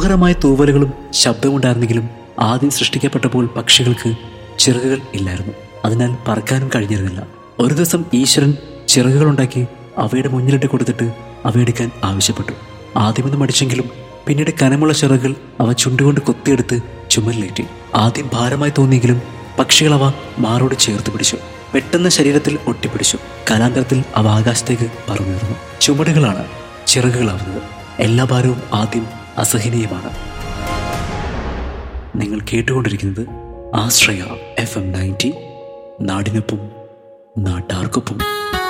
മനോഹരമായ തൂവലുകളും ശബ്ദമുണ്ടായിരുന്നെങ്കിലും ആദ്യം സൃഷ്ടിക്കപ്പെട്ടപ്പോൾ പക്ഷികൾക്ക് ചിറകുകൾ ഇല്ലായിരുന്നു അതിനാൽ പറക്കാനും കഴിഞ്ഞിരുന്നില്ല ഒരു ദിവസം ഈശ്വരൻ ചിറകുകളുണ്ടാക്കി അവയുടെ മുന്നിലിട്ട് കൊടുത്തിട്ട് അവയെടുക്കാൻ ആവശ്യപ്പെട്ടു ആദ്യമൊന്നും മടിച്ചെങ്കിലും പിന്നീട് കനമുള്ള ചിറകുകൾ അവ ചുണ്ടുകൊണ്ട് കൊത്തിയെടുത്ത് ചുമലിലേറ്റി ആദ്യം ഭാരമായി തോന്നിയെങ്കിലും പക്ഷികൾ അവ മാറോട് ചേർത്ത് പിടിച്ചു പെട്ടെന്ന് ശരീരത്തിൽ ഒട്ടിപ്പിടിച്ചു കാലാന്തരത്തിൽ അവ ആകാശത്തേക്ക് പറന്നുയർന്നു ചുമടുകളാണ് ചിറകുകളാവുന്നത് എല്ലാ ഭാരവും ആദ്യം അസഹനീയമാണ് നിങ്ങൾ കേട്ടുകൊണ്ടിരിക്കുന്നത് ആശ്രയ എഫ് എം നയൻറ്റി നാടിനൊപ്പം നാട്ടാർക്കൊപ്പം